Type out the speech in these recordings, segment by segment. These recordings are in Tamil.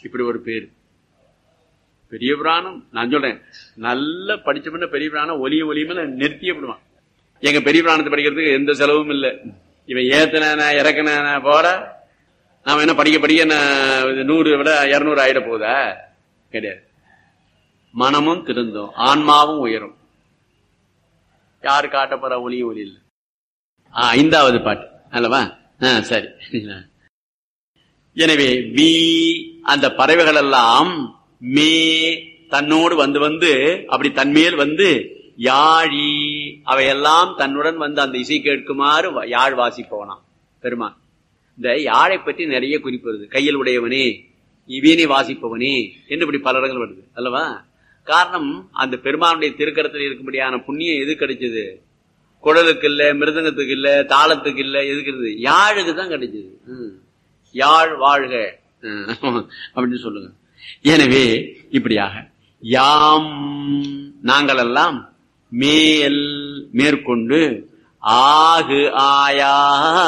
இப்படி ஒரு பேர் பெரிய புராணம் நான் சொல்றேன் நல்ல படிச்ச பண்ண பெரிய புராணம் ஒலிய ஒலியுமே நிறுத்தியே விடுவான் எங்க பெரிய புராணத்தை படிக்கிறதுக்கு எந்த செலவும் இல்லை இவன் ஏத்தன இறக்குன போட நாம என்ன படிக்க படிக்க என்ன நூறு விட இருநூறு ஆயிட போதா கிடையாது மனமும் திருந்தும் ஆன்மாவும் உயரும் யாரு காட்ட போற ஒலியும் ஒலி இல்லை ஆ, ஐந்தாவது பாட்டு அல்லவா ஆ, சரி எனவே வி அந்த பறவைகள் எல்லாம் மே தன்னோடு வந்து வந்து அப்படி தன்மேல் வந்து யாழி அவையெல்லாம் தன்னுடன் வந்து அந்த இசை கேட்குமாறு வ- யாழ் வாசிப்பவனாம் பெருமான் இந்த யாழை பற்றி நிறைய குறிப்பு வருது கையில் உடையவனே இவீனை வாசிப்பவனே என்று இப்படி பல இடங்கள் வருது அல்லவா காரணம் அந்த பெருமானுடைய திருக்கரத்தில் இருக்கும்படியான புண்ணியம் எது கிடைச்சது குடலுக்கு இல்ல மிருதங்கத்துக்கு இல்ல தாளத்துக்கு இல்ல எதுக்கு இருந்தது யாழுக்கு தான் கிடைச்சது ம். யாழ் வாழ்க ம். அப்படின்னு சொல்லுங்க எனவே இப்படியாக யாம் நாங்கள் எல்லாம் மேல் மேற்கொண்டு ஆகு ஆயா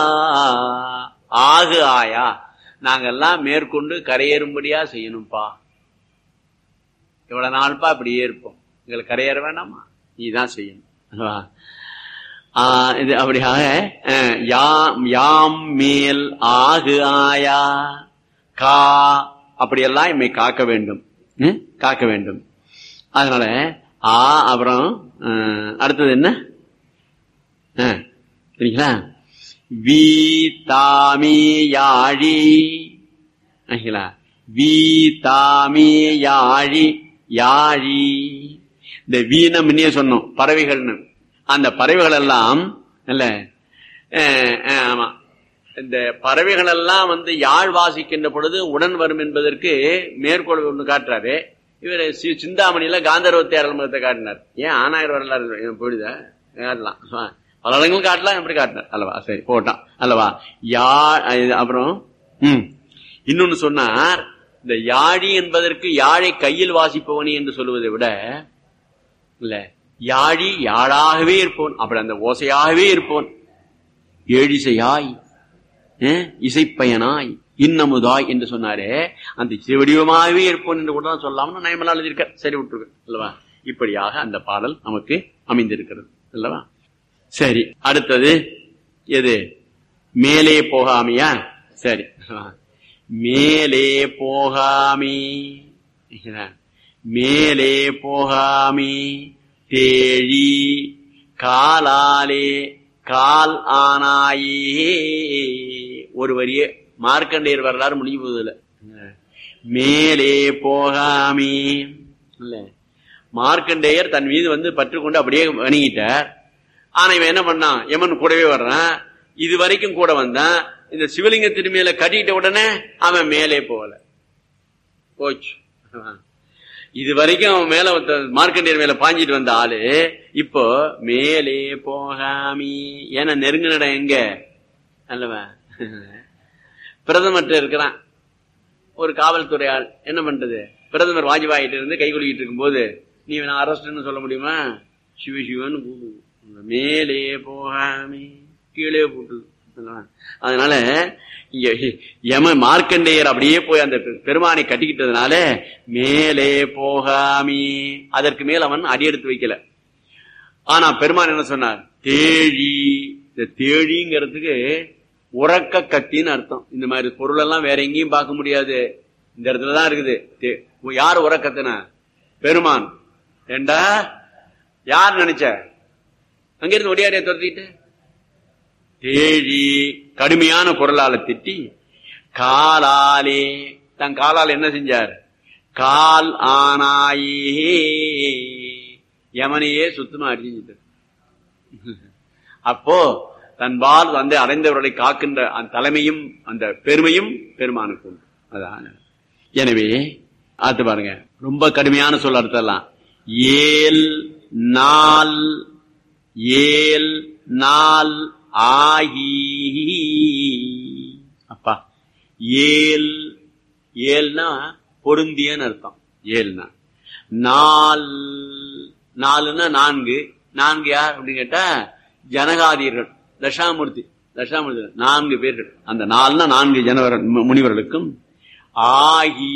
ஆகு ஆயா நாங்கெல்லாம் மேற்கொண்டு கரையேறும்படியா செய்யணும்ப்பா இவ்வளவு நாள்பா இப்படியே இருப்போம் எங்களுக்கு கரையேற வேண்டாமா நீதான் செய்யணும் அல்லவா? ஆஹ் இது அப்படியாக அஹ், யாம் யாம் மேல் ஆகு ஆயா கா அப்படியெல்லாம் எம்மை காக்க வேண்டும் ம்? காக்க வேண்டும் அதனால ஆ அப்புறம் அஹ், அடுத்தது என்ன அஹ், சரிங்களா வி தாமி யாழி சரிங்களா வி தாமி யாழி யாழி இந்த வீண முன்னே சொன்னோம் பறவைகள்னு அந்த பறவைகள் எல்லாம் இல்ல அஹ், அஹ், ஆமா இந்த பறவைகள் எல்லாம் வந்து யாழ் வாசிக்கின்ற பொழுது உடன் வரும் என்பதற்கு மேற்கோள் ஒண்ணு காட்டுறாரு இவர் சிந்தாமணியில காந்தர்வ தேரல் காட்டினார் ஏன் ஆனாயிரம் வரலாறு போயிடுதா காட்டலாம் ஆ. பல இடங்கள் காட்டலாம் எப்படி காட்டினார் அல்லவா சரி போட்டான் அல்லவா யா இது அப்புறம் ம் இன்னொன்னு சொன்னார் இந்த யாழி என்பதற்கு யாழை கையில் வாசிப்பவனி என்று சொல்லுவதை விட இல்ல யாழி யாழாகவே இருப்போன் அப்படி அந்த ஓசையாகவே இருப்போன் ஏழிசையாய் அஹ், இசைப்பயனாய் இன்னமுதாய் என்று சொன்னாரே அந்த சிவடிவமாகவே இருப்போன் என்று கூட தான் சொல்லாமல் நயமலா எழுதியிருக்க சரி விட்டுருக்க அல்லவா இப்படியாக அந்த பாடல் நமக்கு அமைந்திருக்கிறது அல்லவா சரி அடுத்தது எது மேலே போகாமியா சரி மேலே போகாமி மேலே போகாமி தேழி காலாலே கால் ஆனாயே ஒரு வரிய மார்க்கண்டேயர் வரலாறு முடிஞ்சு போகுதுல மேலே போகாமி இல்ல மார்க்கண்டேயர் தன் மீது வந்து பற்று கொண்டு அப்படியே வணங்கிட்டார் ஆனா இவன் என்ன பண்ணான் யமன் கூடவே வர்றான் இது வரைக்கும் கூட வந்தான் இந்த சிவலிங்கத்தின் மேல கட்டிட்ட உடனே அவன் மேலே போகல போச்சு இது வரைக்கும் அவன் மேல ஒருத்தன் மார்க்கண்டியர் மேல பாஞ்சிட்டு வந்த ஆளு இப்போ மேலே போகாமி ஏன்னா நெருங்கின இடம் எங்க அல்லவா பிரதமர்கிட்ட இருக்கிறான் ஒரு காவல்துறை ஆள் என்ன பண்றது பிரதமர் வாஜ்பாயிட்ட இருந்து கை குலுக்கிட்டு இருக்கும்போது நீ நான் அரெஸ்ட்னு சொல்ல முடியுமா சிவ சிவன்னு கூடு மேலே போகாமி கீழே போட்டு அதனால இங்க யம மார்க்கண்டேயர் அப்படியே போய் அந்த பெருமானை கட்டிக்கிட்டதுனால மேலே போகாமி அதற்கு மேல் அவன் அடியெடுத்து வைக்கல ஆனா பெருமான் என்ன சொன்னார் தேழி இந்த தேழிங்கிறதுக்கு உறக்க கத்தின்னு அர்த்தம் இந்த மாதிரி பொருள் எல்லாம் வேற எங்கேயும் பார்க்க முடியாது இந்த இடத்துலதான் இருக்குது தே- யார் உறக்கத்தின பெருமான் ஏண்டா யார் நினைச்ச அங்கிருந்து ஒடியாரிய துரத்திட்டு தேழி கடுமையான குரலால திட்டி காலாலே தன் காலால் என்ன செஞ்சார் கால் ஆனாயே யமனையே சுத்தமா அடிச்சுட்டார் அப்போ தன்பால் வந்து அடைந்தவர்களை காக்கின்ற அந்த தலைமையும் அந்த பெருமையும் பெருமானுக்கு உண்டு அதான் எனவே ஆத்து பாருங்க ரொம்ப கடுமையான சொல்ல அர்த்தம்லாம் ஏல் நாள் ஏல் நாள் ஆகி அப்பா ஏல் ஏல்னா பொருந்தியன்னு அர்த்தம் ஏல்னா நால் நாலுன்னா நான்கு நான்கு யார் அப்படின்னு கேட்டா ஜனகாதியர்கள் தசாமூர்த்தி தசாமூர்த்தி நான்கு பேர்கள் அந்த நாலுனா நான்கு ஜனவர் முனிவர்களுக்கும் ஆகி